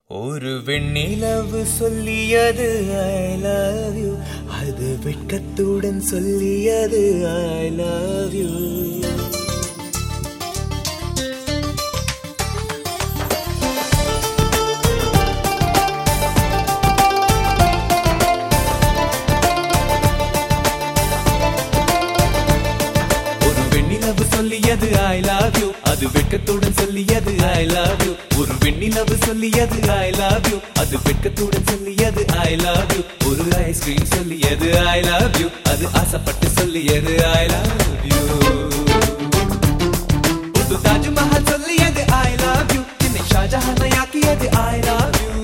ஒரு வெண்ணிலவு சொல்லியது ஐ லவ் யூ அது வெட்கத்துடன் சொல்லியது ஐ லவ் யூ ஒரு வெண்ணிலவு சொல்லியது ஐ லவ் யூ அது வெட்கத்துடன் சொல்லியது ஐ லவ் யூ ஒரு வெண்ணிலவு சொல்லியது ஐ லவ் யூ அது வெட்கத்துடன் சொல்லியது ஐ லவ் யூ ஒரு ஐஸ்கிரீம் சொல்லியது ஐ லவ் யூ அது ஆசைப்பட்டு சொல்லியது ஐ லவ் யூ புது தாஜ்மஹல் சொல்லியது ஐ லவ் யூ என்னை ஷாஜஹான் ஆக்கியது ஐ லவ் யூ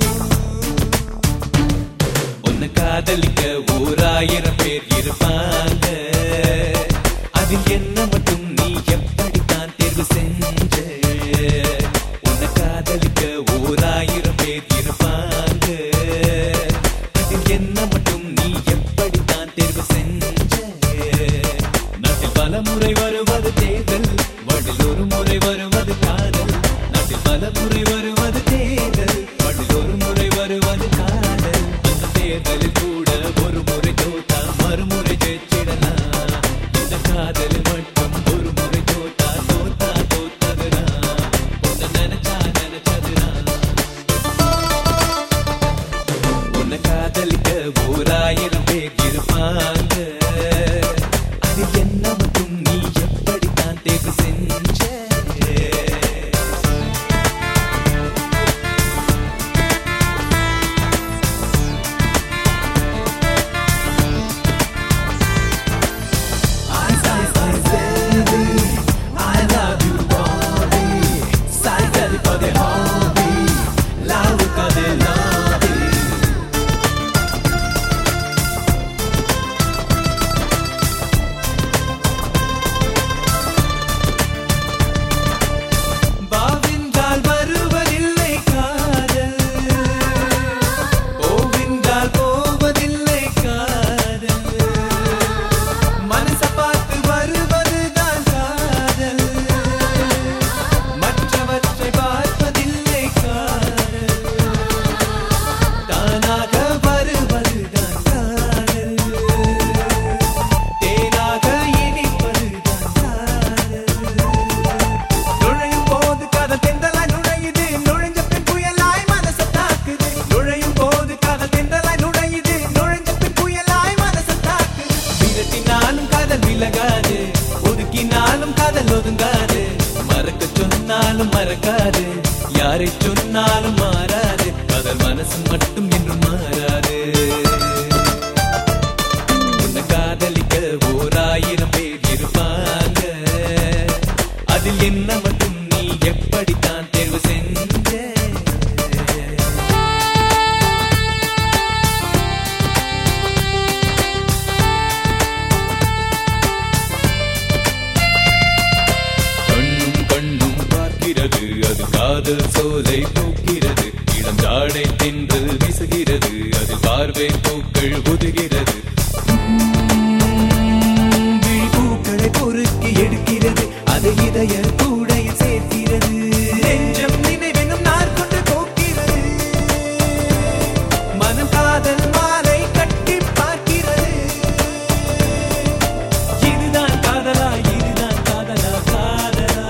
உன்னை காதலிக்க ஓராயிரம் பேர் இருப்பாங்க அதில் என்ன மட்டும் நீ எப்படித்தான் தேர்வு செஞ்ச உன்னை காதலிக்க ஓராயிரம் பேர் இருப்பாங்க அதில் என்ன மட்டும் நீ எப்படித்தான் தேர்வு செஞ்ச நாட்டில் பல முறை வருவது தேர்தல் வழில் ஒரு முறை வருவது காதல் நாட்டில் பல முறை வருவது தேர்தல் வழில் ஒரு முறை வருவது காதல் அந்த தேர்தலில் கூட ஒரு முறை தோத்தா மறுமுறை ஜெயிச்சிடலாம் இந்த காதலில் மட்டும் ஒரு முறை தோத்தா தோத்தா தோத்ததுனா உன்னை நினைச்சா நினைச்சதுனா உன்னை காதலிக்க ஓராயிரம் பேர் இருப்பாங்க அது என்ன மட்டும் நீ எப்படித்தான் தேர்வு செஞ்ச I love you, Bobby. Sorry for the hobby. Love for the lobby. பாவின்றால் வருவதில்லை காதல் போவின்றால் போவதில்லை காதல் மனச பார்த்து வருவதுதான் காதல் மற்றவற்றை பார்ப்பதில்லை காதல் தானாக வருவதுதான் காதல் தேனாக இனிப்பதுதான் காதல் நுழையும் போது காதல் தென்றலாய் நுழையுது நுழைஞ்ச பின் புயலாய் மனச தாக்குது நுழையும் போது காதல் தென்றலாய் நுழையுது நுழைஞ்ச பின் புயலாய் மனச தாக்குது விரட்டினாலும் காதல் விலகாது ஒதுக்கினாலும் காதல் ஒதுங்காது மறக்க சொன்னாலும் மறக்காது யாரை சொன்னாலும் மாறாது காதல் மனசு மட்டும் என்றும் மாறாது உன்னை காதலிக்க ஓராயிரம் பேர் இருப்பாங்க அதில் என்ன மட்டும் நீ எப்படித்தான் தேர்வு செஞ்ச கண்ணும் கண்ணும் பார்க்கிறது அது காதல் சோலை பூக்கிறது இளம் ஜாடை தின்று வீசுகிறது அதில் பார்வை பூக்கள் உதுகிறது விழி பூக்களை பொறுக்கி எடுக்கிறது அது இதய கூடையில் சேர்க்கிறது நெஞ்சம் நினைவெனும் நார் கொண்டு போக்கிறது மனம் காதல் மாலை கட்டி பார்க்கிறது இதுதான் காதலா இதுதான் காதலா காதலா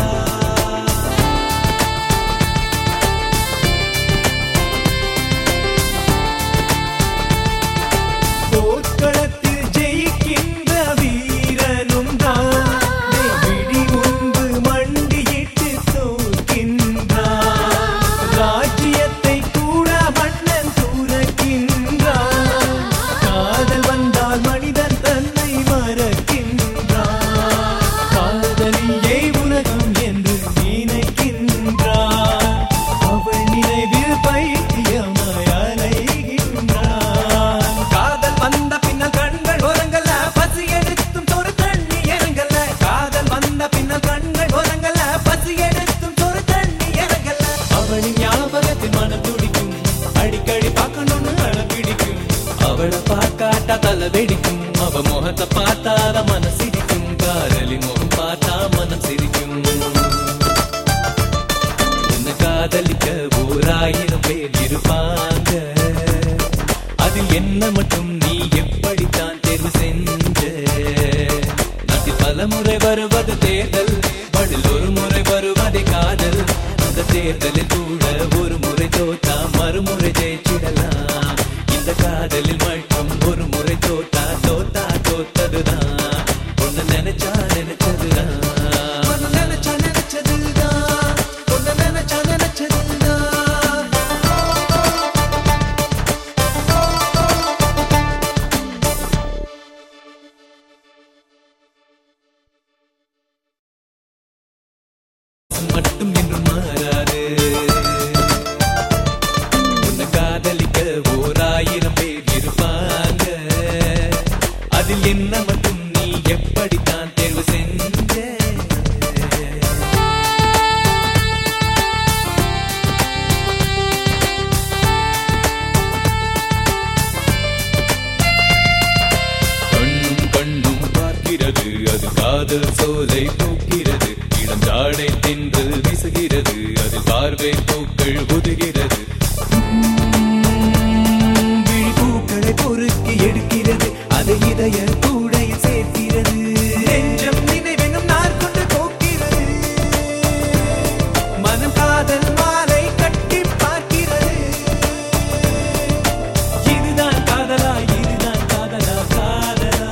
போர்க்களத்தில் ஜெயிக்கின்ற வீரனும் தான் விழி முன்பு மண்டியிட்டு தோற்கின்றான் ராஜ்யத்தை கூட மன்னன் துறக்கின்றான் காதல் வந்தால் மனிதன் தன்னை மறக்கின்றான் காதலியே உலகம் என்று நினைக்கின்றான் அவள் நினைவில் பைத்தியமாய் அலைகின்றான் காதல் வந்த பின்னால் கண்கள் உறங்கல பசி எடுத்தும் ஒரு தண்ணி இறங்கல காதல் வந்த பின்னால் கண்கள் உறங்கல பசி எடுத்தும் ஒரு தண்ணி இறங்கல அவளின் ஞாபகத்தில் மனம் துடிக்கும் அடிக்கடி பார்க்கணும்னு அழ பிடிக்கும் அவளை பார்க்காட்டா தலை வெடிக்கும் அவ முகத்தை பார்த்தாத மனசிரிக்கும் காதலின் முகம் பார்த்தா மனம் சிரிக்கும் உன்னை காதலிக்க ஓராயிரம் ஆயிரம் பேர் இருப்பாங்க அதில் என்ன மட்டும் நீ எப்படித்தான் தேர்வு செஞ்ச நாட்டில் பல முறை வருவது தேர்தல் பதில் ஒரு முறை வருவதே காதல் அந்த தேர்தலில் கூட ஒரு முறை தோத்தா மறுமுறை ஜெயிச்சிடலாம் இந்த காதலில் மட்டும் ஒரு முறை தோத்தா தோத்தா தோத்ததுதான் ஒன்னு நினைச்சா நினைச்சதுதான் ஒன்னு நினைச்சா நினைச்சதுதான் ஒன்னு நினைச்சா நினைச்சதுதான் மட்டும் என்று மாறாது உன்னை காதலிக்க ஓர் ஆயிரம் பேர் இருப்பாங்க அதில் என்ன மட்டும் நீ எப்படித்தான் தேர்வு செஞ்ச கண்ணும் கண்ணும் பார்க்கிறது அது காதல் சோலை பூக்கிறது இளம் ஜாடை தென்றல் வீசுகிறது அது பார்வை பூக்கள் ஒதுகிறது விழி பூக்களை பொறுக்கி எடுக்கிறது அது இதய கூடையில் சேர்க்கிறது நெஞ்சம் நினைவெனும் நாள் கொண்டு போக்கிறது மனம் காதல் மாலை கட்டி பார்க்கிறது இதுதான் காதலா இதுதான் காதலா காதலா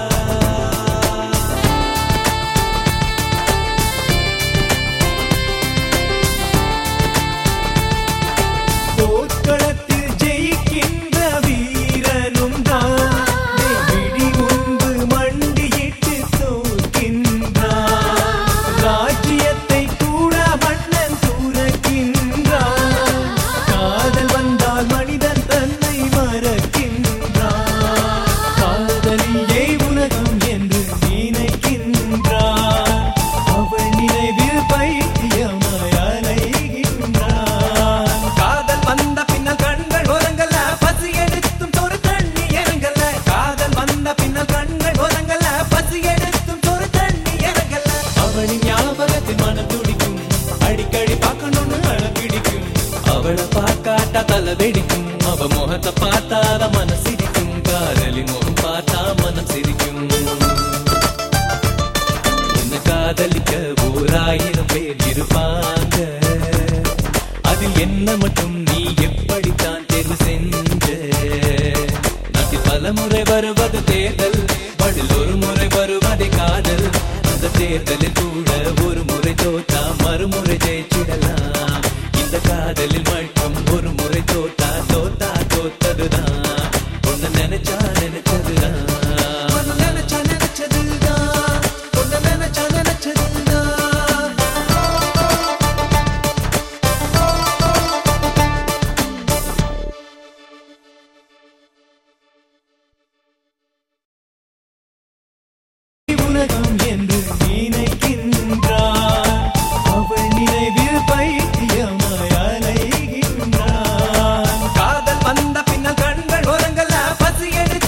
போர்க்களத்தில் ஜெயிக்கின்ற வீரனும் தான் விழி முன்பு மண்டியிட்டு தோற்கின்றான் ராஜ்யத்தை கூட மன்னன் துறக்கின்றான் காதல் வந்தால் மனிதன் தன்னை மறக்கின்றான் காதலியே உலகம் என்று நினைக்கின்றான் அவள் நினைவில் பைத்தியமாய் அலைகின்றான் காதல் வந்த பின்னால் கண்கள் உறங்கல பசி எடுத்தும் ஒரு தண்ணி இறங்கல காதல் வந்த பின்னால் கண்கள் உறங்கல பசி எடுத்தும் ஒரு தண்ணி இறங்கல அவளின் ஞாபகத்தில் மனம் துடிக்கும் அடிக்கடி பார்க்கணும்னு அழ பிடிக்கும் அவளை பார்க்காட்டா தலை வெடிக்கும் அவ முகத்தை பார்த்தாத மனம் சிரிக்கும் காதலின் முகம் பார்த்தா மனம் சிரிக்கும் உன்னை காதலிக்க ஓர் ஆயிரம் பேர் இருப்பாங்க அதில் என்ன மட்டும் நீ எப்படித்தான் தேர்வு செஞ்ச நாட்டில் பல முறை வருவது தேர்தல் பதில் ஒரு முறை வருவதே காதல் அந்த தேர்தலில் கூட ஒரு முறை தோத்தா மறுமுறை ஜெயிச்சிடலாம் இந்த காதலில் மட்டும் ஒரு முறை தோத்தா தோத்தா தோத்ததுதான் ஒன்னு நினைச்சா நினைச்சதுதான் ஒன்னு நினைச்சா நினைச்சதுதான் ஒன்னு நினைச்சா நினைச்சதுதான் உலகம்